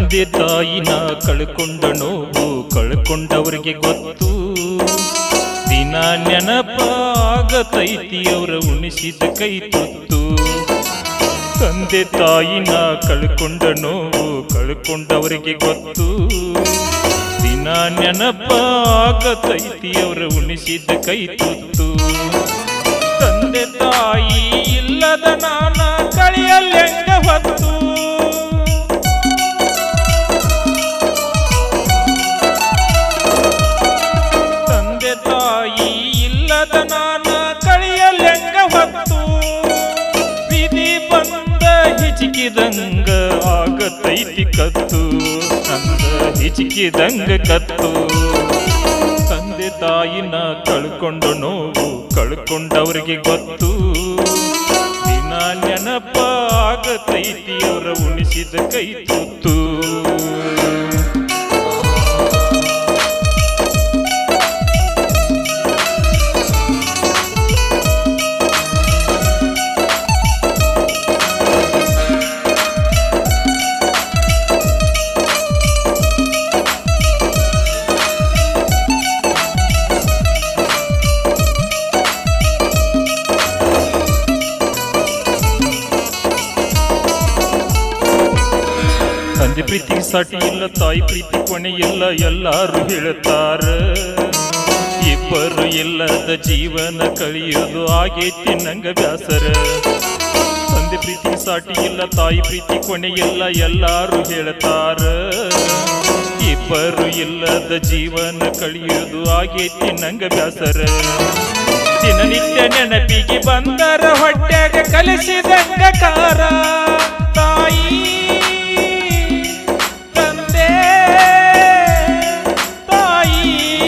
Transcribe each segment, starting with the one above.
ತಂದೆ ತಾಯಿನ ಕಳ್ಕೊಂಡ ನೋವು ಕಳ್ಕೊಂಡವರಿಗೆ ಗೊತ್ತು ದಿನ ನೆನಪಾಗತೈತಿ ಅವರ ಉಣಿಸಿದ ಕೈ ತುತ್ತು ತಂದೆ ತಾಯಿನ ಕಳ್ಕೊಂಡ ನೋವು ಕಳ್ಕೊಂಡವರಿಗೆ ಗೊತ್ತು ದಿನ ನೆನಪಾಗತೈತಿ ಅವರ ಉಣಿಸಿದ ಕೈ ತುತ್ತು ತಂದೆ ತಾಯಿ ಇಲ್ಲದ ನಾನ ಕಳಿಯಲ್ಲೆಂಗ ಹೊತ್ತು ತಂದೆ ತಾಯಿ ಇಲ್ಲದ ನಾನ ಕಳಿಯಲ್ಲೆಂಗ ಹೊತ್ತು ವಿಧಿ ಬಂದ ಹಿಚಿಕಿದಂಗ ಆಗತೈತಿ ಕತ್ತು ಅಂದ ಹಿಚಿಕಿದಂಗ ಕತ್ತು ತಂದೆ ತಾಯಿನ ಕಳ್ಕೊಂಡ ನೋವು ಕಳ್ಕೊಂಡವ್ರಿಗೆ ಗೊತ್ತು ದಿನ ನೆನಪ ಆಗತೈತಿ ಅವರ ಉಣಿಸಿದ ಕೈ ತುತ್ತು ತಂದೆ ಪ್ರೀತಿ ಸಾಟಿ ಇಲ್ಲ ತಾಯಿ ಪ್ರೀತಿ ಕೊನೆ ಇಲ್ಲ ಎಲ್ಲಾರು ಹೇಳುತ್ತಾರ ಇಬ್ಬರು ಇಲ್ಲದ ಜೀವನ ಕಳಿಯೋದು ಆಗೈತಿ ನಂಗ ಬ್ಯಾಸರ ತಂದೆ ಪ್ರೀತಿ ಸಾಟಿ ಇಲ್ಲ ತಾಯಿ ಪ್ರೀತಿ ಕೊನೆ ಇಲ್ಲ ಎಲ್ಲಾರು ಹೇಳುತ್ತಾರ ಇಬ್ಬರು ಇಲ್ಲದ ಜೀವನ ಕಳಿಯೋದು ಆಗೈತಿ ನಂಗ ಬ್ಯಾಸರ ದಿನನಿತ್ಯ ನೆನಪಿಗೆ ಬಂದರ ಹೊಟ್ಯಾಗ ಕಲಿಸಿದಂಗ ಕಾರ ತಾಯಿ ತಂದೆ ತಾಯಿ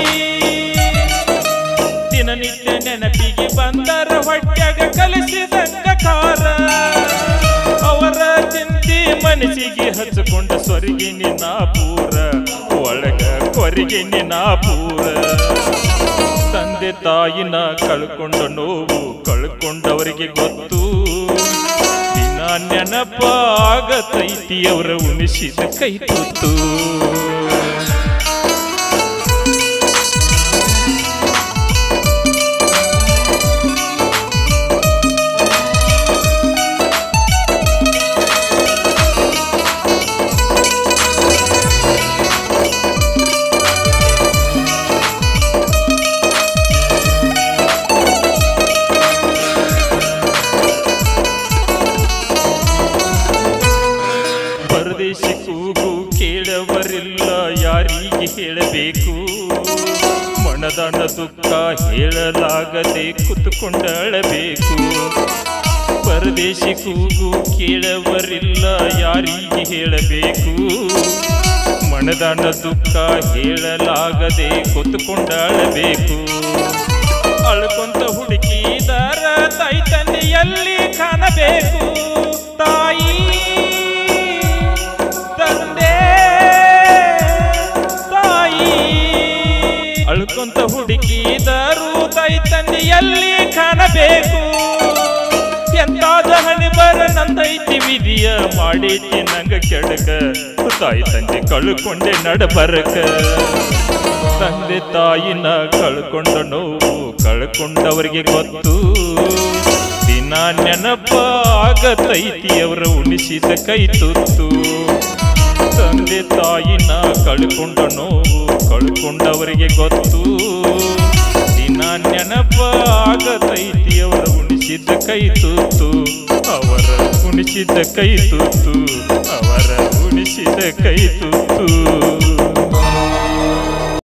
ದಿನನಿತ್ಯ ನೆನಪಿಗೆ ಬಂದರ ಹೊಟ್ಯಾಗ ಕಲಿಸಿದಂಗ ಕಾರ ಅವರ ಚಿಂತಿ ಮನಸ್ಸಿಗೆ ಹಚ್ಚಿಕೊಂಡ ಸ್ವರಿಗೆ ನಿನ್ನ ಪೂರ ಒಳಗ ಕೊರಿಗೆ ನಿನ್ನ ಪೂರ ತಂದೆ ತಾಯಿನ ಕಳ್ಕೊಂಡ ನೋವು ಕಳ್ಕೊಂಡವರಿಗೆ ಗೊತ್ತು ದಿನ ನೆನಪಾಗತೈತಿ ಅವರ ಉಣಿಸಿದ ಕೈ ತುತ್ತು ಪರದೇಶಿ ಕೂಗು ಕೇಳವರಿಲ್ಲ ಯಾರಿಗೆ ಹೇಳಬೇಕು ಮನದಾನ ದುಃಖ ಹೇಳಲಾಗದೆ ಕುತ್ಕೊಂಡಳಬೇಕು ಪರದೇಶಿ ಕೂಗು ಕೇಳವರಿಲ್ಲ ಯಾರಿಗೆ ಹೇಳಬೇಕು ಮನದಾನ ದುಃಖ ಹೇಳಲಾಗದೆ ಕುತ್ಕೊಂಡಳಬೇಕು ಅಳ್ಕೊಂತ ಹುಡುಕಿದರ ತಾಯಿ ತಂದೆಯಲ್ಲಿ ಕಾಣಬೇಕು ತಾಯಿ ತಂದೆ ತಾಯಿ ಅಳ್ಕೊಂತ ಹುಡುಕಿದರು ತಾಯಿ ತಂದೆಯಲ್ಲಿ ಕಾಣಬೇಕು ಎಂತಾದ ಹಣಿ ಬರ ನಂದೈತಿ ವಿಧಿಯ ಮಾಡೈತಿ ನಂಗ ಕೆಡಕ ತಾಯಿ ತಂದೆ ಕಳ್ಕೊಂಡೆ ನಡಬರಕ ತಂದೆ ತಾಯಿನ ಕಳ್ಕೊಂಡ ನೋವು ಕಳ್ಕೊಂಡವರಿಗೆ ಗೊತ್ತು ದಿನ ನೆನಪಾಗತೈತಿ ಅವರ ಉಣಿಸಿದ ಕೈ ತುತ್ತು ತಂದೆ ತಾಯಿನ ಕಳ್ಕೊಂಡ ನೋವು ಕಳ್ಕೊಂಡವರಿಗೆ ಗೊತ್ತು ದಿನ ನೆನಪಾಗತೈತಿ ಅವರ ಉಣಿಸಿದ ಕೈ ತುತ್ತು ಅವರ ಉಣಿಸಿದ ಕೈ ತುತ್ತು ಅವರ ಉಣಿಸಿದ ಕೈ ತುತ್ತು